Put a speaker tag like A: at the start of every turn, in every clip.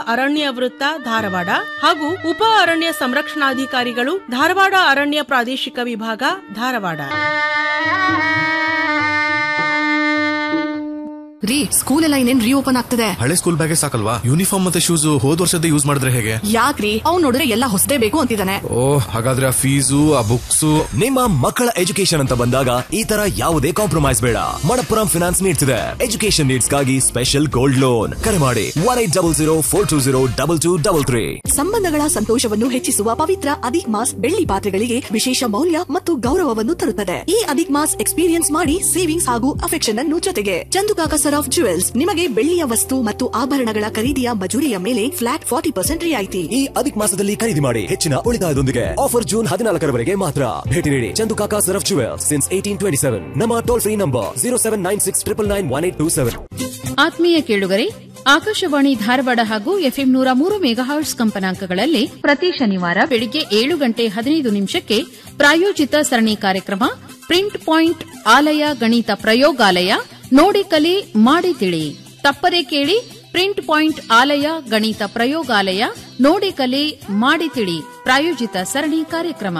A: ಅರಣ್ಯ ವೃತ್ತ ಧಾರವಾಡ ಹಾಗೂ ಉಪ ಅರಣ್ಯ ಸಂರಕ್ಷಣಾಧಿಕಾರಿಗಳು ಧಾರವಾಡ ಅರಣ್ಯ ಪ್ರಾದೇಶಿಕ ವಿಭಾಗ ಧಾರವಾಡ
B: ರೀ ಸ್ಕೂಲ್ ಎಲ್ಲ ಇನ್ನೇನ್ ರೀಓಪನ್ ಆಗ್ತದೆ
C: ಹಳೆ ಸ್ಕೂಲ್ ಬ್ಯಾಗೆ ಸಾಕಲ್ವಾ ಯೂನಿಫಾರ್ಮ್ ಮತ್ತೆ ಶೂಸ್ ಹೋದ್ ವರ್ಷದ ಯೂಸ್ ಮಾಡಿದ್ರೆ ಹೇಗೆ
B: ಯಾಕ್ರಿ ಅವ್ನ್ ನೋಡಿದ್ರೆ ಎಲ್ಲ ಹೊಸದೇ ಬೇಕು ಅಂತಿದ್ದಾನೆ
C: ಓ ಹಾಗಾದ್ರೆ ಆ ಫೀಸು ಆ ಬುಕ್ಸು
D: ನಿಮ್ಮ ಮಕ್ಕಳ ಎಜುಕೇಶನ್ ಅಂತ ಬಂದಾಗ ಈ ತರ ಯಾವುದೇ ಕಾಂಪ್ರಮೈಸ್ ಬೇಡ ಮಣಪ್ಪುರಂ ಫಿನಾನ್ಸ್ ನೀಡ್ತಿದೆ ಎಜುಕೇಶನ್ ನೀಡ್ಸ್ ಗಾಗಿ ಸ್ಪೆಷಲ್ ಗೋಲ್ಡ್ ಲೋನ್ ಕರೆ ಮಾಡಿ one eight double zero four two zero double two double three
B: ಸಂಬಂಧಗಳ ಸಂತೋಷವನ್ನು ಹೆಚ್ಚಿಸುವ ಪವಿತ್ರ ಅಧಿಕ್ ಮಾಸ್ ಬೆಳ್ಳಿ ಪಾತ್ರೆಗಳಿಗೆ ವಿಶೇಷ ಮೌಲ್ಯ ಮತ್ತು ಗೌರವವನ್ನು ತರುತ್ತದೆ ಈ ಅಧಿಕ್ ಮಾಸ್ ಎಕ್ಸ್ಪೀರಿಯನ್ಸ್ ಮಾಡಿ ಸೇವಿಂಗ್ಸ್ ಹಾಗೂ ಅಫೆಕ್ಷನ್ ಅನ್ನು ಜೊತೆಗೆ ಚಂದುಕಾಕ ಸರ್ ಆಫ್ ಜುವೆಲ್ಸ್ ನಿಮಗೆ ಬೆಳ್ಳಿಯ ವಸ್ತು ಮತ್ತು ಆಭರಣಗಳ ಖರೀದಿಯ ಮಜೂರಿಯ ಮೇಲೆ ಫ್ಲಾಟ್ ಫಾರ್ಟಿ ಪರ್ಸೆಂಟ್ ರಿಯಾಯಿತಿ
D: ಈ ಅಧಿಕ ಮಾಸದಲ್ಲಿ ಖರೀದಿ ಮಾಡಿ ಹೆಚ್ಚಿನ ಉಳಿತಾಯದೊಂದಿಗೆ ಆಫರ್ ಜೂನ್ ಹದಿನಾಲ್ಕರವರೆಗೆ ಮಾತ್ರ ಭೇಟಿ ನೀಡಿ Chandukaka Saraf jewels since eighteen twenty seven ನಮ್ಮ toll free number zero seven nine six triple nine one eight two seven
E: ಆತ್ಮೀಯ ಕೇಳುಗರೆ ಆಕಾಶವಾಣಿ ಧಾರವಾಡ ಹಾಗೂ ಎಫ್ಎಂ ನೂರ ಮೂರು ಮೆಗಾಹರ್ಟ್ಸ್ ಕಂಪನಾಂಕಗಳಲ್ಲಿ ಪ್ರತಿ ಶನಿವಾರ ಬೆಳಿಗ್ಗೆ ಏಳು ಗಂಟೆ ಹದಿನೈದು ನಿಮಿಷಕ್ಕೆ ಪ್ರಾಯೋಜಿತ ಸರಣಿ ಕಾರ್ಯಕ್ರಮ ಪ್ರಿಂಟ್ ಪಾಯಿಂಟ್ ಆಲಯ ಗಣಿತ ಪ್ರಯೋಗಾಲಯ ನೋಡಿ ಕಲಿ ಮಾಡಿ ತಿಳಿ ತಪ್ಪದೆ ಕೇಳಿ ಪ್ರಿಂಟ್ ಪಾಯಿಂಟ್ ಆಲಯ ಗಣಿತ ಪ್ರಯೋಗಾಲಯ ನೋಡಿ ಕಲಿ ಮಾಡಿ ತಿಳಿ ಪ್ರಾಯೋಜಿತ ಸರಣಿ ಕಾರ್ಯಕ್ರಮ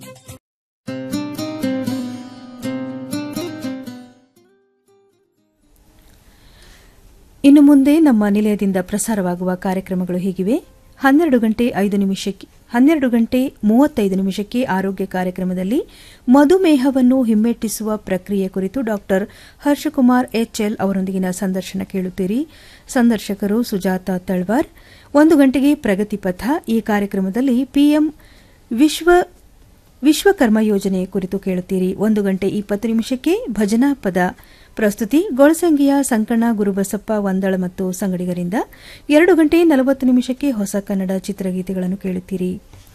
F: ಇನ್ನು ಮುಂದೆ ನಮ್ಮ ನಿಲಯದಿಂದ ಪ್ರಸಾರವಾಗುವ ಕಾರ್ಯಕ್ರಮಗಳು ಹೀಗಿವೆ ಹನ್ನೆರಡು ಗಂಟೆ ಐದು ನಿಮಿಷಕ್ಕೆ ಹನ್ನೆರಡು ಗಂಟೆ ಮೂವತ್ತೈದು ನಿಮಿಷಕ್ಕೆ ಆರೋಗ್ಯ ಕಾರ್ಯಕ್ರಮದಲ್ಲಿ ಮಧುಮೇಹವನ್ನು ಹಿಮ್ಮೆಟ್ಟಿಸುವ ಪ್ರಕ್ರಿಯೆ ಕುರಿತು ಡಾಕ್ಟರ್ ಹರ್ಷಕುಮಾರ್ ಎಚ್ಎಲ್ ಅವರೊಂದಿಗಿನ ಸಂದರ್ಶನ ಕೇಳುತ್ತೀರಿ ಸಂದರ್ಶಕರು ಸುಜಾತ ತಳ್ವಾರ್ ಒಂದು ಗಂಟೆಗೆ ಪ್ರಗತಿ ಪಥ ಈ ಕಾರ್ಯಕ್ರಮದಲ್ಲಿ ಪಿಎಂ ವಿಶ್ವ ವಿಶ್ವಕರ್ಮ ಯೋಜನೆ ಕುರಿತು ಕೇಳುತ್ತೀರಿ ಒಂದು ಗಂಟೆ ಇಪ್ಪತ್ತು ನಿಮಿಷಕ್ಕೆ ಭಜನಾ ಪದ ಪ್ರಸ್ತುತಿ ಗೊಳಸಂಗಿಯ ಸಂಕಣ್ಣ ಗುರುಬಸಪ್ಪ ವಂದಳ ಮತ್ತು ಸಂಗಡಿಗರಿಂದ ಎರಡು ಗಂಟೆ ನಲವತ್ತು ನಿಮಿಷಕ್ಕೆ ಹೊಸ ಕನ್ನಡ ಚಿತ್ರಗೀತೆಗಳನ್ನು ಕೇಳುತ್ತೀರಿ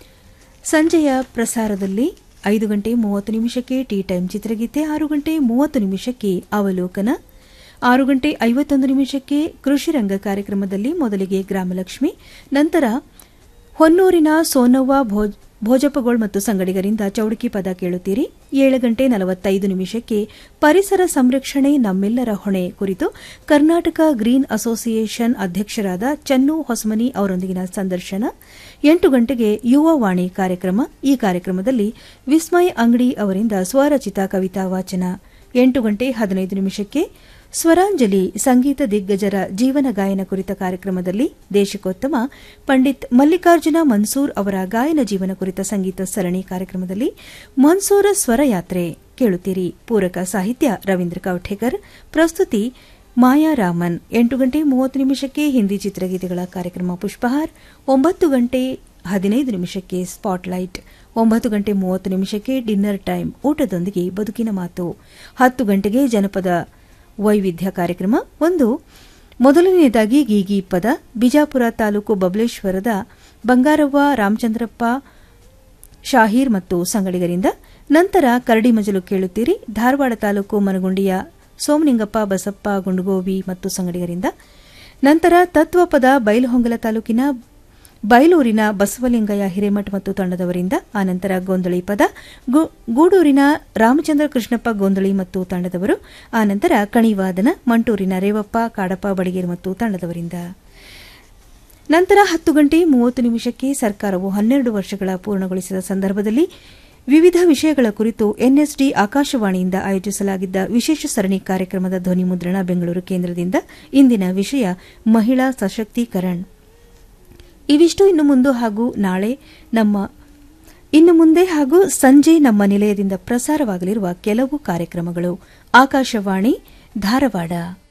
F: ಸಂಜೆಯ ಪ್ರಸಾರದಲ್ಲಿ ಐದು ಗಂಟೆ ಮೂವತ್ತು ನಿಮಿಷಕ್ಕೆ ಟೀ ಟೈಮ್ ಚಿತ್ರಗೀತೆ ಆರು ಗಂಟೆ ಮೂವತ್ತು ನಿಮಿಷಕ್ಕೆ ಅವಲೋಕನ ಆರು ಗಂಟೆ ಐವತ್ತೊಂದು ನಿಮಿಷಕ್ಕೆ ಕೃಷಿ ರಂಗ ಕಾರ್ಯಕ್ರಮದಲ್ಲಿ ಮೊದಲಿಗೆ ಗ್ರಾಮಲಕ್ಷ್ಮಿ ನಂತರ ಹೊನ್ನೂರಿನ ಸೋನವ್ವ ಭೋಜ್ ಭೋಜಪ್ಪಗೋಳ್ ಮತ್ತು ಸಂಗಡಿಗರಿಂದ ಚೌಡಕಿ ಪದ ಕೇಳುತ್ತೀರಿ ಏಳು ಗಂಟೆ ನಲವತ್ತೈದು ನಿಮಿಷಕ್ಕೆ ಪರಿಸರ ಸಂರಕ್ಷಣೆ ನಮ್ಮೆಲ್ಲರ ಹೊಣೆ ಕುರಿತು ಕರ್ನಾಟಕ ಗ್ರೀನ್ ಅಸೋಸಿಯೇಷನ್ ಅಧ್ಯಕ್ಷರಾದ ಚನ್ನು ಹೊಸಮನಿ ಅವರೊಂದಿಗಿನ ಸಂದರ್ಶನ ಎಂಟು ಗಂಟೆಗೆ ಯುವ ವಾಣಿ ಕಾರ್ಯಕ್ರಮ ಈ ಕಾರ್ಯಕ್ರಮದಲ್ಲಿ ವಿಸ್ಮಯ್ ಅಂಗಡಿ ಅವರಿಂದ ಸ್ವರಚಿತ ಕವಿತಾ ವಾಚನ ಎಂಟು ಗಂಟೆ ಹದಿನೈದು ನಿಮಿಷಕ್ಕೆ ಸ್ವರಾಂಜಲಿ ಸಂಗೀತ ದಿಗ್ಗಜರ ಜೀವನ ಗಾಯನ ಕುರಿತ ಕಾರ್ಯಕ್ರಮದಲ್ಲಿ ದೇಶಕ್ಕೋತ್ತಮ ಪಂಡಿತ್ ಮಲ್ಲಿಕಾರ್ಜುನ ಮನ್ಸೂರ್ ಅವರ ಗಾಯನ ಜೀವನ ಕುರಿತ ಸಂಗೀತ ಸರಣಿ ಕಾರ್ಯಕ್ರಮದಲ್ಲಿ ಮನ್ಸೂರ ಸ್ವರಯಾತ್ರೆ ಕೇಳುತ್ತೀರಿ ಪೂರಕ ಸಾಹಿತ್ಯ ರವೀಂದ್ರ ಕೌಠೇಕರ್ ಪ್ರಸ್ತುತಿ ಮಾಯಾ ರಾಮನ್ ಎಂಟು ಗಂಟೆ ಮೂವತ್ತು ನಿಮಿಷಕ್ಕೆ ಹಿಂದಿ ಚಿತ್ರಗೀತೆಗಳ ಕಾರ್ಯಕ್ರಮ ಪುಷ್ಪಹಾರ್ ಒಂಬತ್ತು ಗಂಟೆ ಹದಿನೈದು ನಿಮಿಷಕ್ಕೆ ಸ್ಪಾಟ್ಲೈಟ್ ಒಂಬತ್ತು ಗಂಟೆ ಮೂವತ್ತು ನಿಮಿಷಕ್ಕೆ ಡಿನ್ನರ್ ಟೈಮ್ ಊಟದೊಂದಿಗೆ ಬದುಕಿನ ಮಾತು ಹತ್ತು ಗಂಟೆಗೆ ಜನಪದ ವೈವಿಧ್ಯ ಕಾರ್ಯಕ್ರಮ ಒಂದು ಮೊದಲನೆಯದಾಗಿ ಗೀಗಿ ಪದ ಬಿಜಾಪುರ ತಾಲೂಕು ಬಬಲೇಶ್ವರದ ಬಂಗಾರವ್ವ ರಾಮಚಂದ್ರಪ್ಪ ಶಾಹೀರ್ ಮತ್ತು ಸಂಗಡಿಗರಿಂದ ನಂತರ ಕರಡಿ ಮಜಲು ಕೇಳುತ್ತೀರಿ ಧಾರವಾಡ ತಾಲೂಕು ಮನಗುಂಡಿಯ ಸೋಮನಿಂಗಪ್ಪ ಬಸಪ್ಪ ಗುಂಡುಗೋವಿ ಮತ್ತು ಸಂಗಡಿಗರಿಂದ ನಂತರ ತತ್ವಪದ ಬೈಲಹೊಂಗಲ ತಾಲೂಕಿನ ಬೈಲೂರಿನ ಬಸವಲಿಂಗಯ್ಯ ಹಿರೇಮಠ್ ಮತ್ತು ತಂಡದವರಿಂದ ಆನಂತರ ಗೋಂದಳಿ ಪದ ಗೂಡೂರಿನ ರಾಮಚಂದ್ರ ಕೃಷ್ಣಪ್ಪ ಗೋಂದಳಿ ಮತ್ತು ತಂಡದವರು ಆನಂತರ ಕಣಿವಾದನ ಮಂಟೂರಿನ ರೇವಪ್ಪ ಕಾಡಪ್ಪ ಬಡಿಗೇರ್ ಮತ್ತು ತಂಡದವರಿಂದ ನಂತರ ಹತ್ತು ಗಂಟೆ ಮೂವತ್ತು ನಿಮಿಷಕ್ಕೆ ಸರ್ಕಾರವು ಹನ್ನೆರಡು ವರ್ಷಗಳ ಪೂರ್ಣಗೊಳಿಸಿದ ಸಂದರ್ಭದಲ್ಲಿ ವಿವಿಧ ವಿಷಯಗಳ ಕುರಿತು ಎನ್ಎಸ್ಡಿ ಆಕಾಶವಾಣಿಯಿಂದ ಆಯೋಜಿಸಲಾಗಿದ್ದ ವಿಶೇಷ ಸರಣಿ ಕಾರ್ಯಕ್ರಮದ ಧ್ವನಿ ಮುದ್ರಣ ಬೆಂಗಳೂರು ಕೇಂದ್ರದಿಂದ ಇಂದಿನ ವಿಷಯ ಮಹಿಳಾ ಸಶಕ್ತೀಕರಣ ಇವಿಷ್ಟು ಇನ್ನು ಮುಂದೆ ಹಾಗೂ ನಾಳೆ ನಮ್ಮ ಇನ್ನು ಮುಂದೆ ಹಾಗೂ ಸಂಜೆ ನಮ್ಮ ನಿಲಯದಿಂದ ಪ್ರಸಾರವಾಗಲಿರುವ ಕೆಲವು ಕಾರ್ಯಕ್ರಮಗಳು ಆಕಾಶವಾಣಿ ಧಾರವಾಡ